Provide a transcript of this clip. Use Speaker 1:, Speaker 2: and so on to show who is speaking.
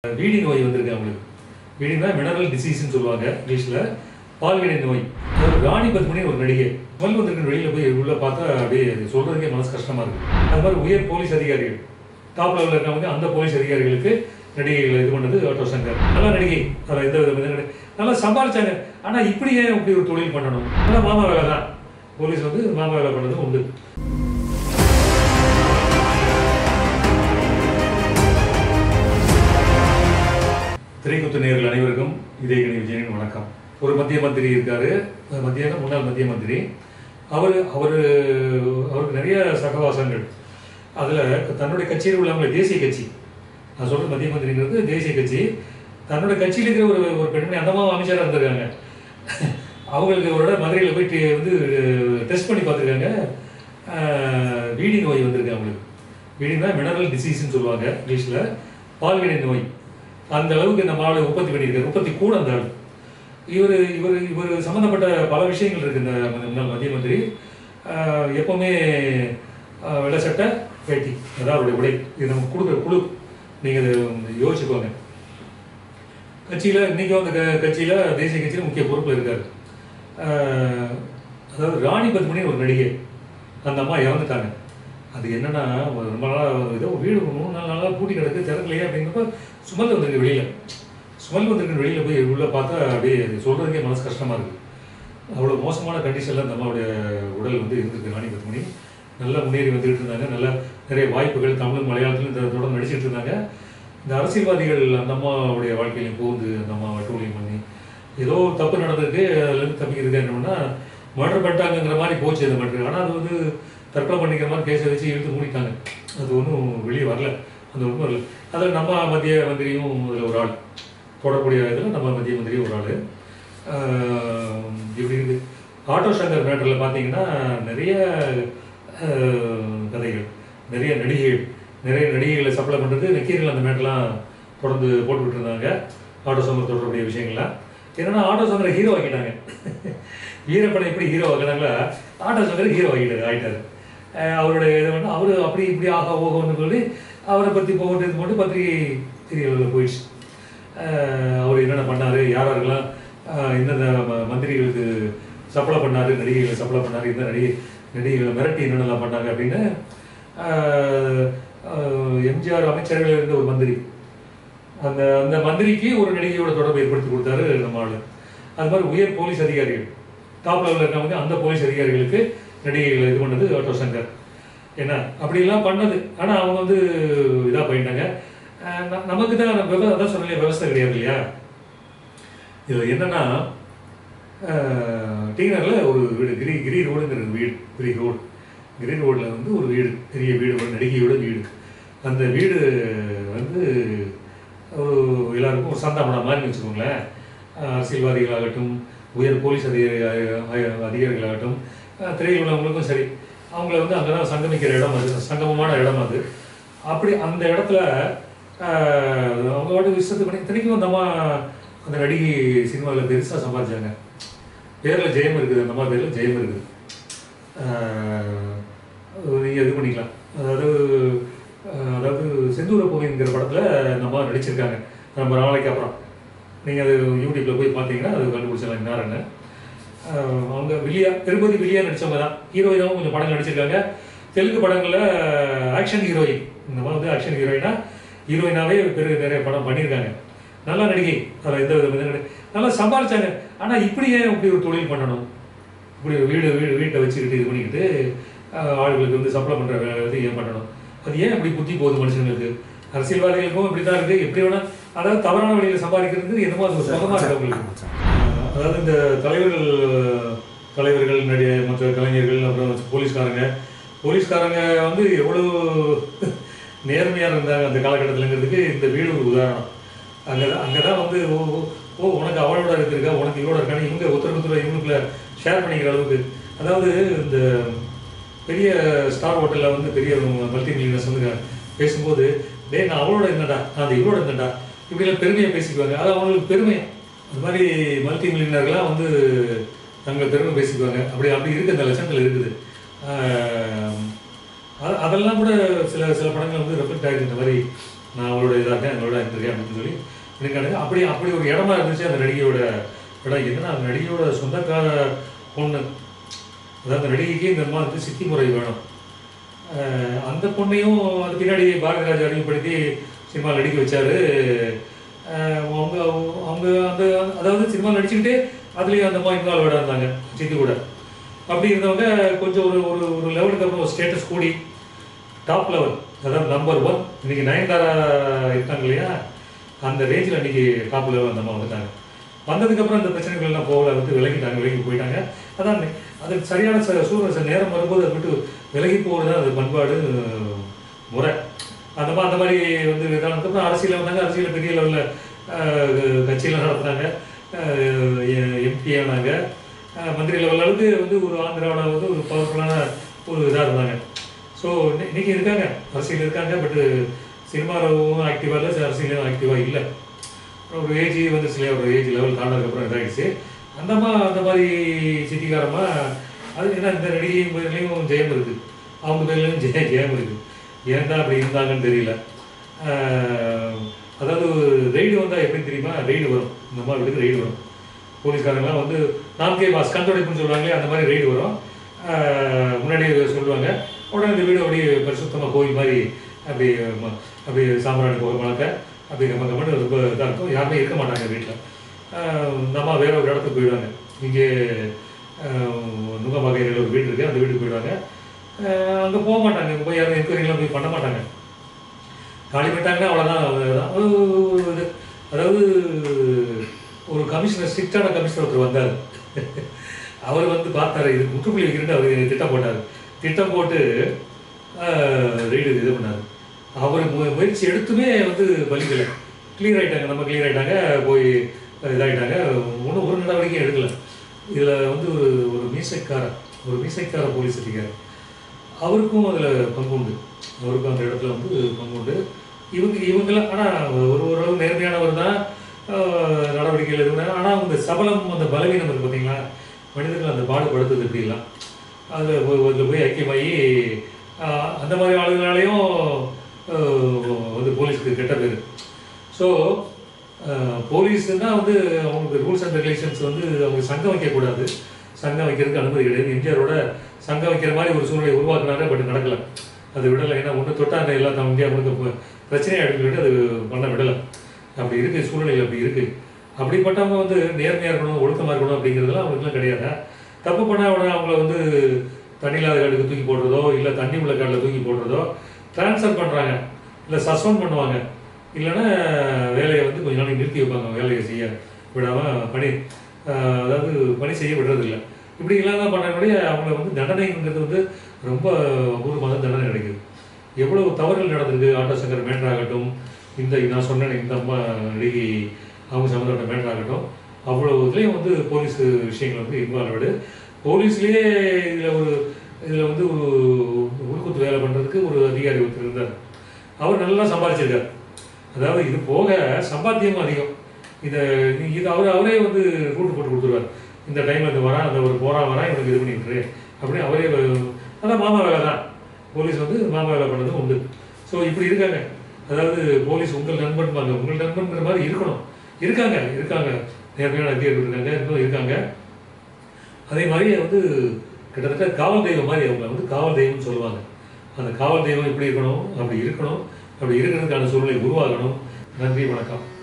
Speaker 1: வீடி நோய் வந்திருக்கு அவங்களுக்கு வீடினா மினரல் டிசீஸ்னு சொல்லுவாங்க இங்கிலீஷில் பால்வினை நோய் ஒரு ராணி பத்மினி ஒரு நடிகை ஸ்மெல் வந்திருக்க வெளியில் போய் உள்ள பார்த்தா அப்படியே அது சொல்றதுக்கே மனசு கஷ்டமா இருக்கு அது மாதிரி உயர் போலீஸ் அதிகாரிகள் டாப் லெவலில் இருக்கவங்க அந்த போலீஸ் அதிகாரிகளுக்கு நடிகைகளை இது பண்ணது ஆட்டோ சங்கர் நல்ல நடிகை அதில் எந்த வித வித நல்லா சம்பாதிச்சாங்க ஆனால் இப்படி ஏன் இப்படி ஒரு தொழில் பண்ணணும் ஆனால் மாமா வேலை தான் போலீஸ் வந்து மாமா வேலை பண்ணது உண்டு திரைக்குத்து நேயர்கள் அனைவருக்கும் இதயகணி விஜயனின் வணக்கம் ஒரு மத்திய மந்திரி இருக்காரு மத்திய முன்னாள் மத்திய மந்திரி அவர் அவர் அவருக்கு நிறைய சகவாசங்கள் அதில் தன்னுடைய கட்சியில் உள்ளவங்க தேசிய கட்சி நான் சொல்றது மத்திய மந்திரிங்கிறது தேசிய கட்சி தன்னோட கட்சியில் இருக்கிற ஒரு ஒரு பெண்மணி அந்தமாவும் அமைச்சராக இருந்திருக்காங்க அவங்களுக்கு ஒரு இடம் மதுரையில் போய் டெ- வந்து டெஸ்ட் பண்ணி பார்த்துருக்காங்க வீடி நோய் வந்திருக்கு அவங்களுக்கு வீடினா மினரல் டிசீஸ்னு சொல்லுவாங்க இங்கிலீஷில் பால்வினை நோய் அந்த அளவுக்கு இந்த ஆளு உற்பத்தி பண்ணியிருக்காரு உற்பத்தி கூட அந்த ஆள் இவர் இவர் இவர் சம்மந்தப்பட்ட பல விஷயங்கள் இருக்கு இந்த முன்னாள் மத்திய மந்திரி ஆஹ் எப்பவுமே ஆஹ் வெள்ளை சட்டை வேட்டி அதான் அவருடைய உடை இது நமக்கு கொடுக்குற குழு நீங்கள் இதை யோசிச்சுக்கோங்க கட்சியில் இன்னைக்கும் அந்த க- கட்சியில தேசிய கட்சியில் முக்கிய பொறுப்பில் இருக்காரு ஆஹ் அதாவது ராணி பத்மினி ஒரு நடிகை அந்த அம்மா இறந்துட்டாங்க அது என்னன்னா ஒரு ரொம்ப நாளாக ஏதோ வீடு ஒரு மூணு நாலு நாளாக பூட்டி கிடக்கு திறக்கலையே அப்படிங்கிறப்ப சுமல் வந்திருக்கு வெளியில சுமல் வந்திருக்கு வெளியில போய் உள்ள பார்த்தா அப்படியே அது சொல்றதுக்கே மனசு கஷ்டமா இருக்கு அவ்வளோ மோசமான கண்டிஷனில் அந்த அம்மாவுடைய உடல் வந்து இருந்திருக்கு ராணி பத்மினி நல்லா முன்னேறி வந்துட்டு இருந்தாங்க நல்லா நிறைய வாய்ப்புகள் தமிழ் மலையாளத்திலும் இந்த தொடர்ந்து நடிச்சிட்டு இருந்தாங்க இந்த அரசியல்வாதிகள் அந்த அம்மாவுடைய வாழ்க்கையிலையும் புகுந்து அந்த அம்மா வட்டூழியம் பண்ணி ஏதோ ஒரு தப்பு நடந்திருக்கு அதுலேருந்து தப்பிக்கிறதுக்கு என்னன்னா மர்டர் பண்ணிட்டாங்கங்கிற மாதிரி போச்சு அந்த மர்டர் ஆனால் அது வந்து தற்கொலை பண்ணிக்கிற மாதிரி கேஸை வச்சு இழுத்து மூடிட்டாங்க அது ஒன்றும் வெளியே வரல அந்த உண்மை வரல அதில் நம்ம மத்திய மந்திரியும் அதில் ஒரு ஆள் தொடர்புடைய இதில் நம்ம மத்திய மந்திரியும் ஒரு ஆள் இப்படி இருக்குது ஆட்டோ சங்கர் மேட்டரில் பார்த்தீங்கன்னா நிறைய ஆஹ், கதைகள் நிறைய நடிகைகள் நிறைய நடிகைகளை சப்ளை பண்ணுறது நக்கீரர்கள் அந்த மேட்டர்லாம் தொடர்ந்து போட்டுக்கிட்டு இருந்தாங்க ஆட்டோ சங்கர் தொடர்புடைய விஷயங்கள்லாம் என்னன்னா ஆட்டோ சங்கரை ஹீரோ ஆக்கிட்டாங்க வீரப்படம் எப்படி ஹீரோ ஆக்கினாங்களா ஆட்டோ சங்கர் ஹீரோ ஆகிட்டாரு ஆகிட்டாரு அஹ் அவருடைய இது வந்து அவரு அப்படி இப்படி ஆக போகணும்னு சொல்லி அவரை பற்றி போகட்டு இது மட்டும் பத்திரிகை சீரியலில் போயிடுச்சு அஹ் அவர் என்னென்ன பண்ணாரு யார் யாருக்கெல்லாம் அஹ் எந்தெந்த ம- மந்திரிகளுக்கு சப்ளை பண்ணாரு நடிகைகளை சப்ளை பண்ணாரு இந்த நடிகை நடிகைகளை மிரட்டி என்னென்னலாம் பண்ணாங்க அப்படின்னு அஹ் அஹ் எம்ஜிஆர் அமைச்சர்கள் இருந்த ஒரு மந்திரி அந்த அந்த மந்திரிக்கு ஒரு நடிகையோட தொடர்பு ஏற்படுத்தி கொடுத்தாரு நம்ம ஆளு அது மாதிரி உயர் போலீஸ் அதிகாரிகள் டாப் லெவலில் இருக்கவங்க அந்த போலீஸ் அதிகாரிகளுக்கு நடிகைகளை இது பண்ணது ஆட்டோ சங்கர் என்ன அப்படிலாம் பண்ணது ஆனால் அவங்க வந்து இதாக போயிட்டாங்க அஹ் ந- நமக்கு தான் விவ அதான் சொன்னாலே விவசாயம் கிடையாது இல்லையா இதில் என்னன்னா டீனரில் ஒரு வீடு கிரி கிரி ரோடுங்கிற வீடு கிரி ரோடு கிரி ரோடில் வந்து ஒரு வீடு பெரிய வீடு ஒரு நடிகையோட வீடு அந்த வீடு வந்து ஒரு எல்லாருக்கும் ஒரு சந்தாமணம் மாதிரி வச்சுக்கோங்களேன் அஹ் அரசியல்வாதிகளாகட்டும் உயர் போலீஸ் அதிகாரி அஹ் அதிகாரிகளாகட்டும் அஹ் திரையில் உள்ளவங்களுக்கும் சரி அவங்கள வந்து அங்கே தான் சங்கமிக்கிற இடம் அது சங்கமமான இடம் அது அப்படி அந்த இடத்துல அஹ், அவங்க வாட்டு விஷயத்து பண்ணி தினைக்கும் அந்த அம்மா அந்த நடிகை சினிமாவில் பெருசாக சம்பாதிச்சாங்க பேரில் ஜெயம் இருக்குது அந்த அம்மா பேரில் ஜெயம் இருக்குது நீங்கள் இது பண்ணிக்கலாம் அதாவது அஹ், அதாவது செந்தூர பூமிங்கிற படத்தில் நம்ம நடிச்சிருக்காங்க நம்ம நாளைக்கு அப்புறம் நீங்கள் அது யூடியூப்பில் போய் பார்த்தீங்கன்னா அது கண்டுபிடிச்சலாம் இன்னாருன்னு அஹ், அவங்க வில்லியா திருப்பதி வில்லியா நடிச்சவங்க தான் ஹீரோயினாவும் கொஞ்சம் படங்கள் நடிச்சிருக்காங்க தெலுங்கு படங்களில் ஆக்ஷன் ஹீரோயின் இந்த மாதிரி வந்து ஆக்ஷன் ஹீரோயினா ஹீரோயினாவே பெரு நிறைய படம் பண்ணியிருக்காங்க நல்ல நடிகை அதில் எந்த வித வித நல்லா சம்பாதிச்சாங்க ஆனால் இப்படி ஏன் இப்படி ஒரு தொழில் பண்ணணும் இப்படி ஒரு வீடு வீடு வீட்டை வச்சுக்கிட்டு இது பண்ணிக்கிட்டு ஆஹ், ஆளுங்களுக்கு வந்து சப்ளை பண்ணுற இது ஏன் பண்ணணும் அது ஏன் இப்படி புத்தி போகுது மனுஷங்களுக்கு அரசியல்வாதிகளுக்கும் இப்படி தான் இருக்குது எப்படி வேணா அதாவது தவறான வழியில் சம்பாதிக்கிறது என்னமோ அது ஒரு சுகமாக இருக்கு அவங்களுக்கு ஆஹ், அதாவது இந்த தலைவர்கள் தலைவர்கள் நடிகை மற்ற கலைஞர்கள் அப்புறம் போலீஸ்காரங்க போலீஸ்காரங்க வந்து எவ்வளோ நேர்மையாக இருந்தாங்க அந்த காலகட்டத்திலங்கிறதுக்கு இந்த வீடு ஒரு உதாரணம் அங்கே தான் அங்கே தான் வந்து ஓ ஓ, ஓ உனக்கு அவளோட இருக்கா உனக்கு இவ்வளோ இருக்கான்னு இவங்க ஒருத்தருக்கு ஒருத்தர் இவங்களுக்குள்ள ஷேர் பண்ணிக்கிற அளவுக்கு அதாவது இந்த பெரிய ஸ்டார் ஹோட்டலில் வந்து பெரிய மல்டி மில்லியனர்ஸ் வந்து பேசும்போது டேய் நான் அவளோட இருந்தேன்டா நான் அந்த இவளோட இருந்தேன்டா இப்படிலாம் பெருமையாக பேசிக்குவாங்க அது அவங்களுக்கு பெருமை அது மாதிரி மல்டி மில்லியனர்கள்லாம் வந்து தங்கள் பெருமை பேசிக்குவாங்க அப்படி அப்படி இருக்குது அந்த லட்சத்தில் இருக்குது ஆஹ் அ- அதெல்லாம் கூட சில சில படங்கள் வந்து ரெஃப்ளெக்ட் ஆகிருக்கு இந்த மாதிரி நான் அவளோட இதாக இருக்கேன் அவளோட இருந்திருக்கேன் அப்படின்னு சொல்லி இருக்காங்க அப்படி அப்படி ஒரு இடமா இருந்துச்சு அந்த நடிகையோட இடம் என்னன்னா அந்த நடிகையோட சொந்தக்கார பொண்ணு அதாவது அந்த நடிகைக்கு இந்த அம்மா வந்து சித்தி முறை வேணும் அஹ் அந்த பொண்ணையும் அது பின்னாடி பாரதிராஜ் அறிமுகப்படுத்தி சினிமா நடிக்க வச்சாரு அஹ் அவங்க அவங்க அந்த அதாவது சினிமா நடிச்சுக்கிட்டே அதுலேயும் அந்த மாதிரி இன்வால்வ் இருந்தாங்க சித்தி கூட அப்படி இருந்தவங்க கொஞ்சம் ஒரு ஒரு ஒரு லெவலுக்கு அப்புறம் ஒரு ஸ்டேட்டஸ் கூடி டாப் லெவல் அதாவது நம்பர் ஒன் இன்னைக்கு நயன்தாரா இருக்காங்க இல்லையா அந்த ரேஞ்சில் இன்னைக்கு டாப் லெவல் அந்த அம்மா வந்துட்டாங்க வந்ததுக்கப்புறம் இந்த பிரச்சனைகள் எல்லாம் போகல வந்து விலகிட்டாங்க விலகி போயிட்டாங்க அதான் அது சரியான ச- சூழ்நிலை ச- நேரம் வரும்போது அதை விட்டு விலகி போகிறது தான் அது பண்பாடு அஹ், முறை அந்த மாதிரி அந்த மாதிரி வந்து இதானதுக்கப்புறம் அரசியலில் வந்தாங்க அரசியலில் பெரிய லெவலில் கட்சியெல்லாம் நடத்துனாங்க எம்பி ஆனாங்க அஹ், மந்திரி லெவல் அளவுக்கு வந்து ஒரு ஆந்திராவில் வந்து ஒரு பவர்ஃபுல்லான ஒரு இதாக இருந்தாங்க ஸோ இன்னைக்கு இருக்காங்க அரசியல் இருக்காங்க பட்டு சினிமாவும் ஆக்டிவாக இல்லை அரசியலும் ஆக்டிவாக இல்லை ஒரு ஏஜ் வந்து சில ஒரு ஏஜ் லெவல் தாண்டதுக்கப்புறம் இதாகிடுச்சு அந்தம்மா அந்த மாதிரி சித்திகாரமா அது என்ன இந்த நடிகை பேர்லேயும் ஜெயம் இருக்குது அவங்க பேர்லேயும் ஜெய ஜெயம் இருக்குது ஏன் தான் அப்படி இருந்தாங்கன்னு தெரியல ஆஹ் அதாவது ரெய்டு வந்தால் எப்படி தெரியுமா ரெய்டு வரும் இந்த மாதிரி வீட்டுக்கு ரெய்டு வரும் போலீஸ்காரங்களாம் வந்து நாம்கே பாஸ் கண்துடைப்புன்னு சொல்லுவாங்களே அந்த மாதிரி ரெய்டு வரும் ஆஹ் முன்னாடி சொல்லுவாங்க உடனே இந்த வீடு அப்படியே பரிசுத்தமாக கோயில் மாதிரி அப்படி ம- அப்படி சாம்பிராணி போக மணக்க அப்படி நம்ம கம்மட்டு ரொம்ப இதாக இருக்கும் யாருமே இருக்க மாட்டாங்க வீட்டில் நம்ம வேற ஒரு இடத்துக்கு போயிடுவாங்க இங்கே நுங்கம்பாக்கையில் ஒரு வீடு இருக்குது அந்த வீட்டுக்கு போயிடுவாங்க அங்கே போக மாட்டாங்க அங்கே போய் யாரும் என்கொயரிலாம் போய் பண்ண மாட்டாங்க காலி பண்ணிட்டாங்கன்னா அவ்வளோதான் அவ்வளவுதான். ஒரு இது அதாவது ஒரு கமிஷனர் ஸ்ட்ரிக்டான கமிஷனர் ஒருத்தர் வந்தார் அவர் வந்து பார்த்தாரு இது முற்றுப்புள்ளி வைக்கிறேன்னு அவர் திட்டம் போட்டார் திட்டம் போட்டு ரெய்டு இது பண்ணார் அவர் மு- முயற்சி எடுத்துமே வந்து பலிக்கலை கிளியர் ஆயிட்டாங்க நம்ம கிளியர் ஆயிட்டாங்க போய் இதாயிட்டாங்க ஒன்றும் ஒரு நடவடிக்கையும் எடுக்கல இதில் வந்து ஒரு ஒரு மீசைக்கார ஒரு மீசைக்கார போலீஸ் அதிகாரி அவருக்கும் அதில் பங்கு உண்டு அவருக்கும் அந்த இடத்துல வந்து பங்கு உண்டு இவங்க இவங்கெல்லாம் ஆனால் ஒரு ஓரளவு நேர்மையானவர் தான் ஆஹ், நடவடிக்கைகள் எதுவும் ஆனால் அந்த சபலம் அந்த பலவீனம் இருக்கு பார்த்தீங்களா மனிதர்கள் அந்த பாடுபடுத்துது இப்படிலாம் அதில் போய் அதில் போய் ஐக்கியமாகி ஆஹ், அந்த மாதிரி ஆளுங்களாலையும் ஆஹ், வந்து போலீஸ்க்கு கெட்ட பேர் ஸோ போலீஸ்னா வந்து அவங்களுக்கு ரூல்ஸ் அண்ட் ரெகுலேஷன்ஸ் வந்து அவங்க சங்கம் வைக்கக்கூடாது சங்கம் வைக்கிறதுக்கு அனுமதி கிடையாது எம்ஜிஆரோட சங்கம் வைக்கிற மாதிரி ஒரு சூழ்நிலை உருவாக்குனாரு பட் நடக்கல அது விடலை ஏன்னா ஒன்று தொட்டா அந்த எல்லா நம்ம இந்தியா முழுக்க ப- பிரச்சனையை எடுத்துக்கிட்டு அது பண்ண விடலை அப்படி இருக்கு சூழ்நிலை அப்படி இருக்கு அப்படிப்பட்டவங்க வந்து நேர்மையாக இருக்கணும் ஒழுக்கமாக இருக்கணும் அப்படிங்கிறதுலாம் அவங்களுக்குலாம் கிடையாது தப்பு பண்ணால் உடனே அவங்கள வந்து தண்ணி இல்லாத காட்டுக்கு தூக்கி போடுறதோ இல்லை தண்ணி உள்ள காட்டில் தூக்கி போடுறதோ ட்ரான்ஸ்ஃபர் பண்ணுறாங்க இல்லை சஸ்பெண்ட் பண்ணுவாங்க இல்லைன்னா வேலையை வந்து கொஞ்ச நாளைக்கு நிறுத்தி வைப்பாங்க வேலையை செய்ய விடாமல் பணி ஆஹ் அதாவது பணி செய்ய விடுறதில்ல இப்படி எல்லாம் தான் பண்ணக்கூடிய அவங்கள வந்து தண்டனைங்கிறது வந்து ரொம்ப அபூர்வமாக தான் தண்டனை கிடைக்குது எவ்வளவு தவறுகள் நடந்திருக்கு ஆட்டோ சங்கர் மேட்டர் ஆகட்டும் இந்த நான் சொன்னேன் இந்த அம்மா நடிகை அவங்க சம்மந்தப்பட்ட மேட்டர் ஆகட்டும் அவ்வளோ இதுலேயும் வந்து போலீஸ் விஷயங்கள் வந்து இன்வால்வ்டு போலீஸ்லேயே இதில் ஒரு இதில் வந்து ஒரு உள்குத்து வேலை பண்ணுறதுக்கு ஒரு அதிகாரி ஒருத்தர் இருந்தார் அவர் நல்லா சம்பாதிச்சிருக்கார் அதாவது இது போக சம்பாத்தியமும் அதிகம் இதை நீ- இது அவர் அவரே வந்து ரூட் போட்டு கொடுத்துருவார் இந்த டைம்ல இந்த வரான் அந்த ஒரு போறான் வரான் இவனுக்கு இது பண்ணி விட்டுரு அப்படின்னு அவரே வ- அதான் மாமா வேலை தான் போலீஸ் வந்து மாமா வேலை பண்ணது உண்டு ஸோ இப்படி இருக்காங்க அதாவது போலீஸ் உங்கள் நண்பன்பாங்க உங்கள் நண்பன்கிற மாதிரி இருக்கணும் இருக்காங்க இருக்காங்க நேர்மையான அதிகாரிகள் இருக்காங்க இன்னும் இருக்காங்க அதே மாதிரி வந்து கிட்டத்தட்ட காவல் தெய்வம் மாதிரி அவங்க வந்து காவல் தெய்வம்னு சொல்லுவாங்க அந்த காவல் தெய்வம் எப்படி இருக்கணும் அப்படி இருக்கணும் அப்படி இருக்கிறதுக்கான சூழ்நிலை உருவாகணும் நன்றி வணக்கம்